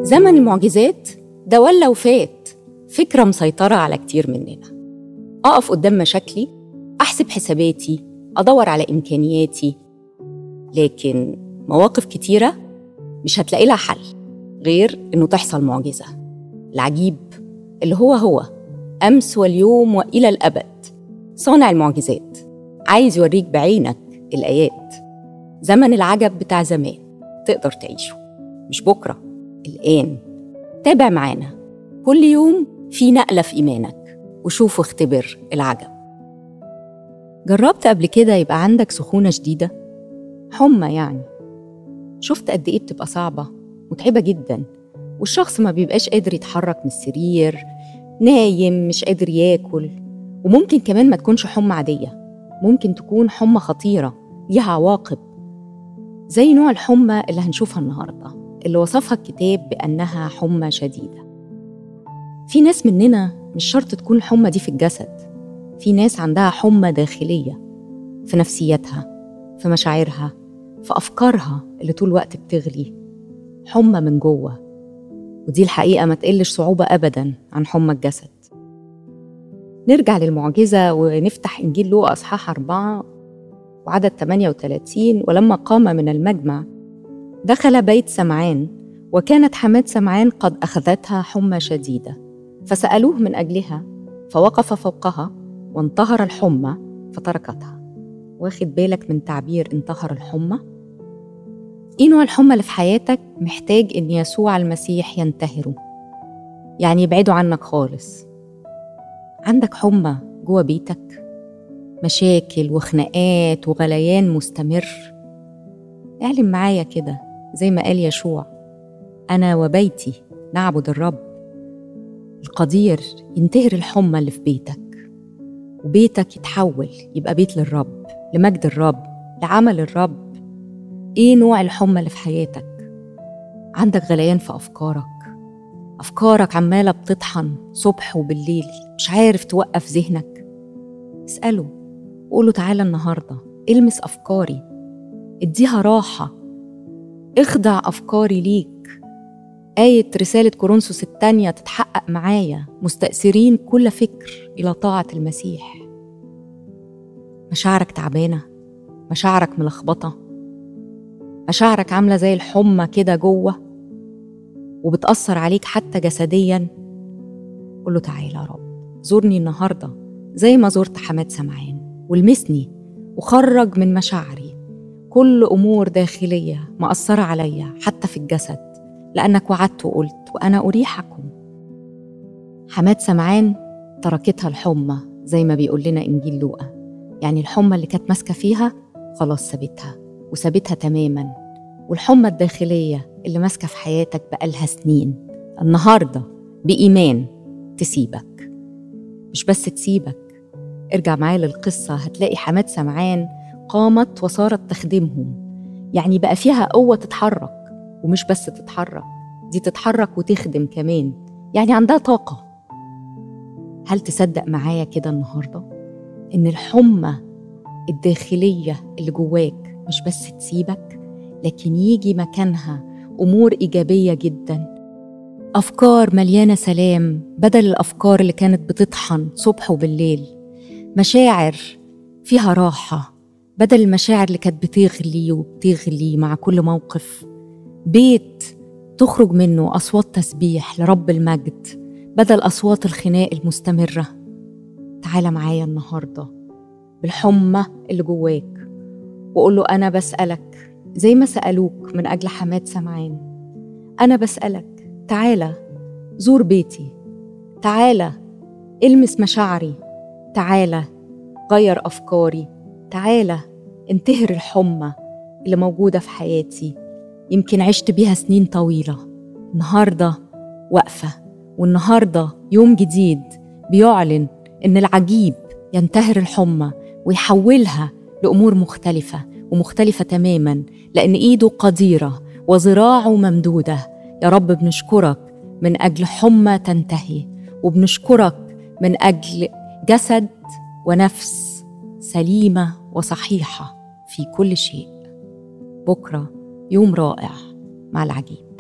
زمن المعجزات ده ولا وفات فكرة مسيطرة على كتير مننا أقف قدام مشاكلي أحسب حساباتي أدور على إمكانياتي لكن مواقف كتيرة مش هتلاقي لها حل غير إنه تحصل معجزة العجيب اللي هو هو أمس واليوم وإلى الأبد صانع المعجزات عايز يوريك بعينك الآيات زمن العجب بتاع زمان تقدر تعيشه مش بكرة الآن تابع معانا كل يوم في نقلة في إيمانك وشوف واختبر العجب جربت قبل كده يبقى عندك سخونة شديدة؟ حمى يعني شفت قد إيه بتبقى صعبة متعبة جدا والشخص ما بيبقاش قادر يتحرك من السرير نايم مش قادر ياكل وممكن كمان ما تكونش حمى عادية ممكن تكون حمى خطيرة ليها عواقب زي نوع الحمى اللي هنشوفها النهارده اللي وصفها الكتاب بأنها حمى شديدة في ناس مننا مش شرط تكون الحمى دي في الجسد في ناس عندها حمى داخلية في نفسيتها في مشاعرها في أفكارها اللي طول الوقت بتغلي حمى من جوه ودي الحقيقة ما تقلش صعوبة أبدا عن حمى الجسد نرجع للمعجزة ونفتح إنجيل لوقا أصحاح أربعة وعدد 38 ولما قام من المجمع دخل بيت سمعان وكانت حماة سمعان قد أخذتها حمى شديدة فسألوه من أجلها فوقف فوقها وانتهر الحمى فتركتها واخد بالك من تعبير انتهر الحمى؟ ايه نوع الحمى اللي في حياتك محتاج ان يسوع المسيح ينتهره يعني يبعدوا عنك خالص عندك حمى جوه بيتك مشاكل وخناقات وغليان مستمر اعلم معايا كده زي ما قال يشوع انا وبيتي نعبد الرب القدير ينتهر الحمى اللي في بيتك وبيتك يتحول يبقى بيت للرب لمجد الرب لعمل الرب ايه نوع الحمى اللي في حياتك عندك غليان في افكارك افكارك عماله بتطحن صبح وبالليل مش عارف توقف ذهنك اساله وقوله تعالى النهارده المس افكاري اديها راحه اخضع افكاري ليك آية رسالة كورنثوس الثانية تتحقق معايا مستأثرين كل فكر إلى طاعة المسيح مشاعرك تعبانة مشاعرك ملخبطة مشاعرك عاملة زي الحمى كده جوه وبتأثر عليك حتى جسديا قول له تعالى يا رب زورني النهاردة زي ما زرت حماد سمعان والمسني وخرج من مشاعري كل أمور داخلية مأثرة عليا حتى في الجسد لأنك وعدت وقلت وأنا أريحكم حماد سمعان تركتها الحمى زي ما بيقول لنا إنجيل لوقا يعني الحمى اللي كانت ماسكة فيها خلاص سابتها وسابتها تماما والحمى الداخلية اللي ماسكة في حياتك بقالها سنين النهاردة بإيمان تسيبك مش بس تسيبك ارجع معايا للقصة هتلاقي حماد سمعان قامت وصارت تخدمهم يعني بقى فيها قوة تتحرك ومش بس تتحرك دي تتحرك وتخدم كمان يعني عندها طاقة هل تصدق معايا كده النهاردة إن الحمى الداخلية اللي جواك مش بس تسيبك لكن يجي مكانها أمور إيجابية جدا أفكار مليانة سلام بدل الأفكار اللي كانت بتطحن صبح وبالليل مشاعر فيها راحة بدل المشاعر اللي كانت بتغلي وبتغلي مع كل موقف بيت تخرج منه أصوات تسبيح لرب المجد بدل أصوات الخناق المستمرة تعال معايا النهاردة بالحمى اللي جواك وقول له أنا بسألك زي ما سألوك من أجل حماد سمعان أنا بسألك تعالى زور بيتي تعالى المس مشاعري تعالى غير أفكاري تعالى انتهر الحمى اللي موجودة في حياتي يمكن عشت بيها سنين طويلة النهاردة واقفة والنهاردة يوم جديد بيعلن إن العجيب ينتهر الحمى ويحولها لأمور مختلفة ومختلفة تماما لأن إيده قديرة وذراعه ممدودة يا رب بنشكرك من أجل حمى تنتهي وبنشكرك من أجل جسد ونفس سليمة وصحيحة في كل شيء بكرة يوم رائع مع العجيب